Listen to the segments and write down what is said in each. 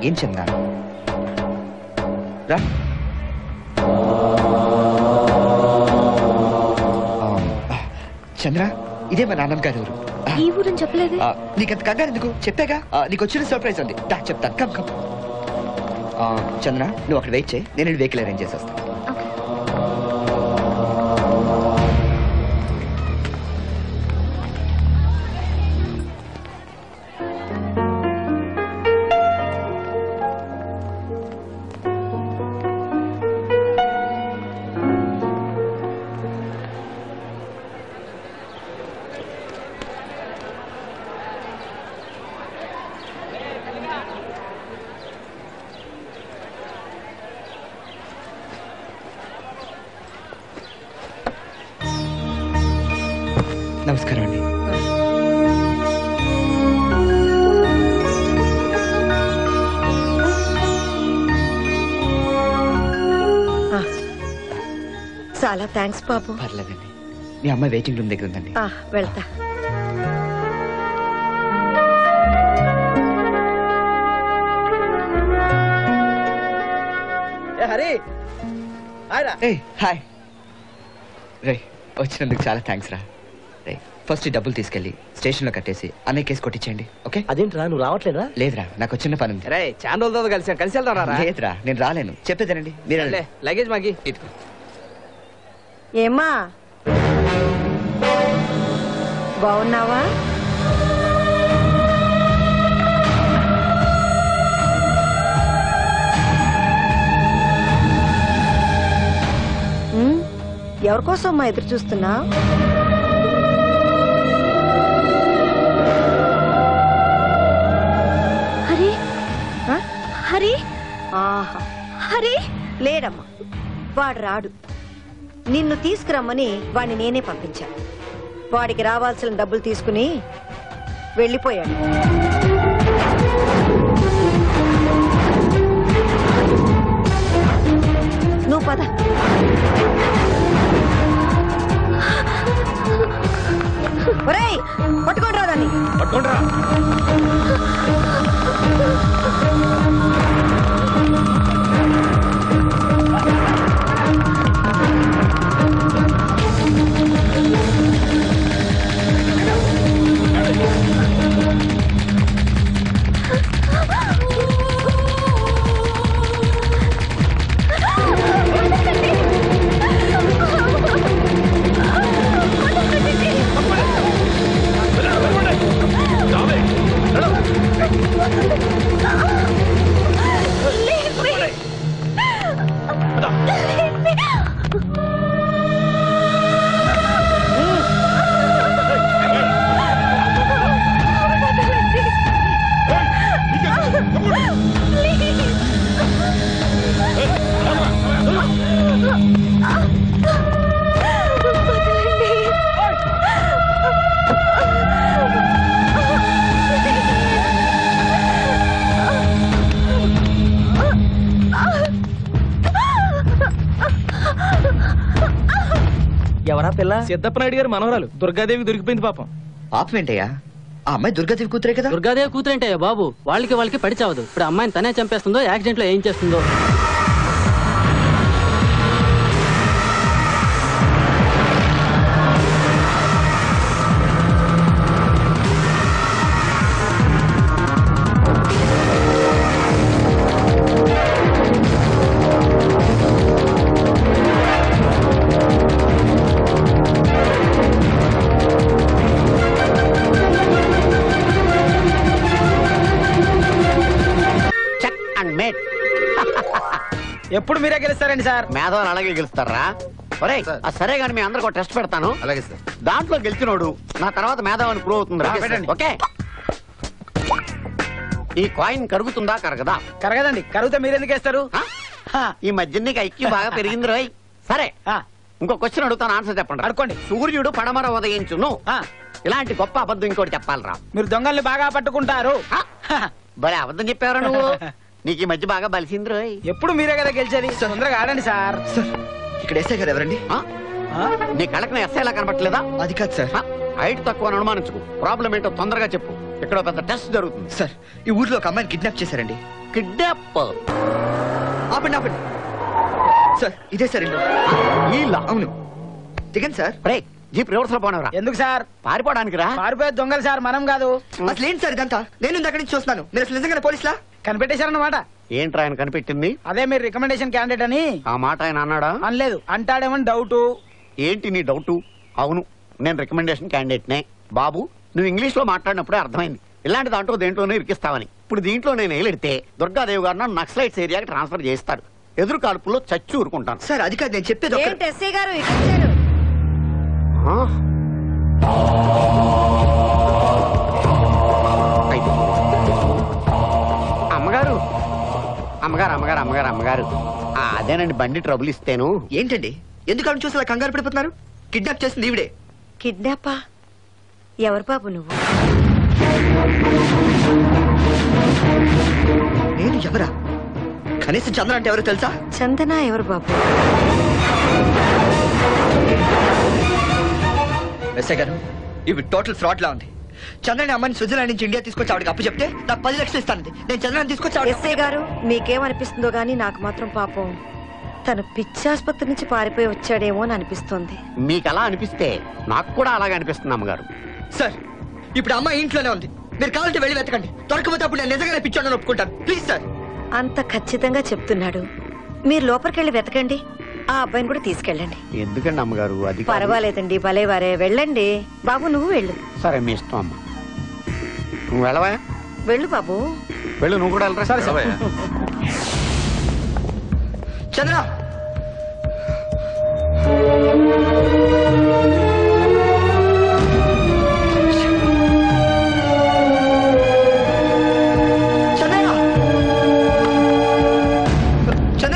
ఏం చంద్ర రా ఆ, చంద్ర ఇదే మా నాన్నమ్మ గారి ఊరు ఆ, ఈ ఊరని చెప్పలేదు ఆ, నీకంత కంగారు ఎందుకు చెప్పాగా ఆ, నీకు వచ్చిన సర్ప్రైజ్ ఉంది దా చెప్తాను కమ్ కమ్ ఆ, చంద్ర నువ్వు అక్కడ వెయిట్ చేయి నేను వెహికల్ అరేంజ్ చేసేస్తాను నమస్కారం అండి చాలా థ్యాంక్స్ బాబు పర్లేదండి మీ అమ్మాయి వెయిటింగ్ రూమ్ దగ్గర ఉందండి ఆ, వెళ్తా హరి ఆయరా రే హాయ్ రే వచ్చినందుకు చాలా థ్యాంక్స్ రా రే ఫస్ట్ ఈ డబ్బులు తీసుకెళ్ళి స్టేషన్లో కట్టేసి అన్నయ్య కేసు కొట్టించండి ఓకే అదేంట్రా నువ్వు రావట్లేదా లేదురా నాకు చిన్న పని ఉంది రే చాలా రోజులతో కలిసి కలిసి వెళ్దాం రా లేదురా నేను రాలేను చెప్పేదేనండి మీరు వెళ్ళండి. లగేజ్ మాకి ఇదిగో. ఏమ్మా బాగున్నావా ఉమ్, ఎవరికోసం అమ్మా ఎదురు చూస్తున్నా హరి ఆ? హరి ఆహా హరి లేడమ్మా వాడు రాడు నిన్ను తీసుకురమ్మని వాడిని నేనే పంపించా వాడికి రావాల్సిన డబ్బులు తీసుకుని వెళ్ళిపోయాడు నువ్వు పద ఒరేయ్ పట్టుకొని రాదాన్ని ఎవరా పిల్ల సిద్ధప్ప నాయుడు గారు మనవరాలు దుర్గాదేవి దొరికిపోయింది పాపం పాపం ఏంటయ్యా ఆ అమ్మాయి దుర్గాదేవి కూతురే కదా దుర్గాదేవి కూతురంటే బాబు వాళ్ళకి వాళ్ళకి పడి చావదు ఇప్పుడు అమ్మాయిని తనే చంపేస్తుందో యాక్సిడెంట్ లో ఏం చేస్తుందో చెక్ అండ్ మేట్ ఎప్పుడు మీరే గెలుస్తారండి సార్ మేధావులు అలాగే గెలుస్తారా ఒరే సరే గాని మీ అందరికి ఒక టెస్ట్ పెడతాను అలాగే సార్ దాంట్లో గెలిచినోడు నా తర్వాత మేధావని ప్రూవ్ అవుతుంది ఓకే, పెట్టండి. ఓకే ఈ కాయిన్ కరుగుతుందా కరగదా కరగదండి కరిగితే మీరు ఎందుకు వేస్తారు ఆ? ఈ మధ్య నీకు ఐక్యూ బాగా పెరిగింది రోయ్ సరే ఆ, ఇంకో క్వశ్చన్ అడుగుతాను ఆన్సర్ చెప్పండి అడుక్కోండి సూర్యుడు పడమర ఉదయించును ఆ, ఇలాంటి గొప్ప అబద్ధం ఇంకోటి చెప్పాలరా మీరు దొంగల్ని బాగా పట్టుకుంటారు ఆ? భలే అబద్ధం చెప్పావరా నువ్వు నీకు ఈ మధ్య బాగా బలిసింది రోయ్ ఎప్పుడు మీరే కదా గెలిచేది తొందరగా ఆడండి సార్ సార్ ఇక్కడ వేసే కదా ఎవరండి ఆ? ఆ? నీ కళ్ళకి ఎస్ఐలా కనపట్లేదా అది కాదు సార్ హైట్ తక్కువ అని అనుమానించుకు ప్రాబ్లం ఏంటో తొందరగా చెప్పు ఇక్కడ ఒక పెద్ద టెస్ట్ జరుగుతుంది సార్ ఈ ఊర్లో ఒక అమ్మాయిని కిడ్నాప్ చేశారండి కిడ్నాప్ ఆపండి ఆపండి సార్ ఇదే సార్ ఇల్లు వీళ్ళ అవును దిగండి సార్ రే జీప్ రివర్స్ లో పోనవరా ఎందుకు సార్ పారిపోవడానికి రా పారిపోయే దొంగలు సార్ మనం కాదు అసలు ఏంటి సార్ ఇదంతా నేను ఇందాక నుంచి చూస్తున్నాను మీరు అసలు నిజంగానే పోలీసులా కనిపెట్టేశారన్నమాట ఏంట్రా ఆయన కనిపెట్టింది అదే మీరు రికమెండేషన్ క్యాండిడేట్ అని ఆ మాట ఆయన అన్నాడా అనలేదు అంటాడేమని డౌట్ ఏంటి నీ డౌట్ అవును నేను రికమెండేషన్ క్యాండిడేట్నే బాబు నువ్వు ఇంగ్లీష్ లో మాట్లాడినప్పుడే అర్థమైంది ఇలాంటి దాంట్లో దేంట్లోనే ఇరికిస్తావని ఇప్పుడు దీంట్లో నేను ఏలెడితే దుర్గాదేవి గారు నన్ను నక్సలైట్స్ ఏరియాకి ట్రాన్స్ఫర్ చేస్తాడు ఎదురు కాల్పుల్లో చచ్చి ఊరుకుంటాను సార్ అది కాదు నేను చెప్పేది ఒక ఏంటి ఎస్ఐ గారు ఇటు వచ్చారు ఆ? అయితే. అమ్మగారు అమ్మగారు అమ్మగారు అమ్మగారు అమ్మగారు ఆ, అదేనండి బండి ట్రబుల్ ఇస్తేను ఏంటండి ఎందుకు ఆమె చూసి అలా కంగారు పడిపోతున్నారు కిడ్నాప్ చేసింది ఈవిడే కిడ్నాపా ఎవరు బాబు నువ్వు నేను ఎవరా కనీసం చంద్ర అంటే ఎవరో తెలుసా చందన ఎవరు బాబు ఎస్ఐ గారు ఇవి టోటల్ ఫ్రాడ్ లా ఉంది చంద్రని అమ్మాయిని స్విట్జర్లాండ్ నుంచి ఇండియా తీసుకొచ్చి ఆవిడకి అప్పు చెప్తే నాకు పది లక్షలు ఇస్తానంది నేను చంద్రని తీసుకొచ్చి ఆవిడ ఎస్ఐ గారు మీకేమనిపిస్తుందో గానీ నాకు మాత్రం పాపం తను పిచ్చాసుపత్రి నుంచి పారిపోయి వచ్చాడేమో అని అనిపిస్తోంది మీకు అలా అనిపిస్తే నాకు కూడా అలాగే అనిపిస్తుంది అమ్మగారు సార్ ఇప్పుడు అమ్మాయి ఇంట్లోనే ఉంది మీరు కావాలంటే వెళ్ళి వెతకండి దొరకపోతే అప్పుడు నేను నిజంగానే పిచ్చోడని ఒప్పుకుంటాను ప్లీజ్ సార్ అంత ఖచ్చితంగా చెప్తున్నాడు మీరు లోపలికెళ్ళి వెతకండి ఆ అబ్బాయిని కూడా తీసుకెళ్ళండి ఎందుకండి అమ్మగారు అది కాదు. పర్వాలేదండి భలే వారే వెళ్ళండి బాబు నువ్వు వెళ్ళు సరే మీ ఇష్టం అమ్మ నువ్వు వెళ్ళవా వెళ్ళు బాబు వెళ్ళు నువ్వు కూడా వెళ్ళరా సరే సరే చంద్ర చంద్ర చంద్ర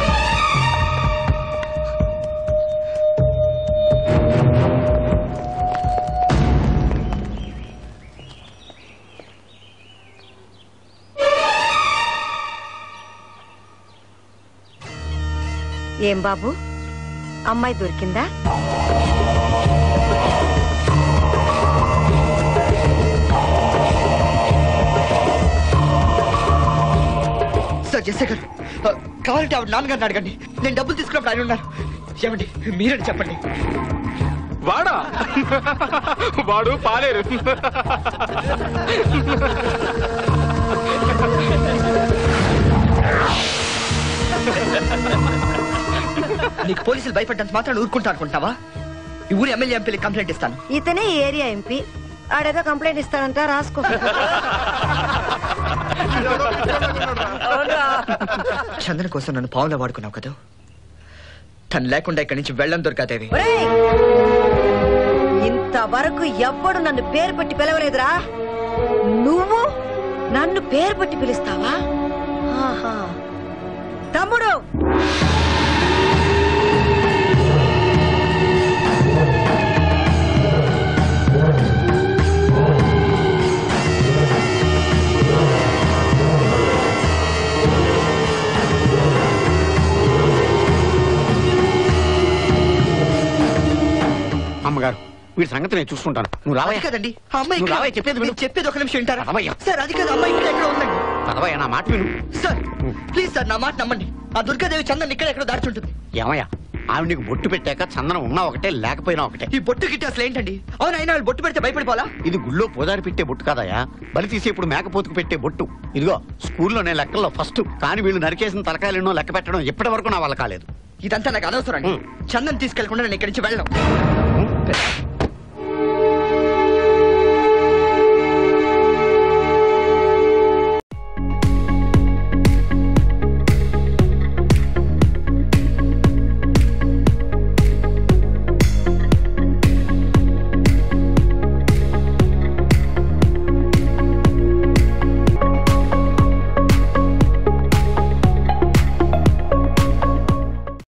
ఏం బాబు అమ్మాయి దొరికిందా సార్ ఎస్ఐ గారు ఆ, కావాలంటే ఆవిడ నాన్నగారిని అడగండి నేను డబ్బులు తీసుకున్నప్పుడు ఆయన ఉన్నారు ఏమండి మీరని చెప్పండి వాడా వాడు పాలేరు నీకు పోలీసులు భయపడ్డంత మాత్రం ఊరుకుంటా అనుకుంటావా ఈ ఊరి ఎమ్మెల్యే ఎంపీలకి కంప్లైంట్ ఇస్తాను ఇతనే ఈ ఏరియా ఎంపీ ఆడేదో కంప్లైంట్ ఇస్తానంట రాసుకో చందన కోసం నన్ను పావులా వాడుకున్నావు కదా తను లేకుండా ఇక్కడి నుంచి వెళ్ళం దొరకాదేవి ఒరేయ్! ఇంతవరకు ఎవ్వడు నన్ను పేరు పెట్టి పిలవలేదురా నువ్వు నన్ను పేరు పెట్టి పిలుస్తావా ఆహా. తమ్ముడు అమ్మగారు వీడి సంగతి నేను చూసుకుంటాను నువ్వు అది రావయ్యా కదండి ఆ అమ్మాయి నువ్వు ఇక్కడ- రావయ్య, చెప్పేది విను. నేను చెప్పేది ఒక నిమిషం వింటారా రావయ్య. సార్ అది కాదు అమ్మాయి ఇక్కడ ఎక్కడ ఉందండి పదవయ్యా నా మాట విను సార్ ప్లీజ్ సార్ నా మాట నమ్మండి ఆ దుర్గాదేవి చందన్ ఇక్కడ ఎక్కడ దాచుంటుంది ఏమయ్యా ఆవిడ నీకు బొట్టు పెట్టాక చందనం ఉన్నా ఒకటే లేకపోయినా ఒకటే ఈ బొట్టు గిట్టి అసలు ఏంటండి అవును అయినా వాళ్ళు బొట్టు పెడితే భయపడిపోవాలా ఇది గుళ్ళో పోదారి పెట్టే బొట్టు కాదయ్యా బలి తీసి ఇప్పుడు మేకపోతుకు పెట్టే బొట్టు ఇదిగో స్కూల్లో నేను లెక్కల్లో ఫస్ట్ కానీ వీళ్ళు నరికేసిన తలకాయలు ఎన్నో లెక్క పెట్టడం ఇప్పటి వరకు నా వల్ల కాలేదు ఇదంతా నాకు అనవసరం అండి హ్మ్. చందన్ తీసుకెళ్లకుండా నేను ఇక్కడి నుంచి వెళ్ళను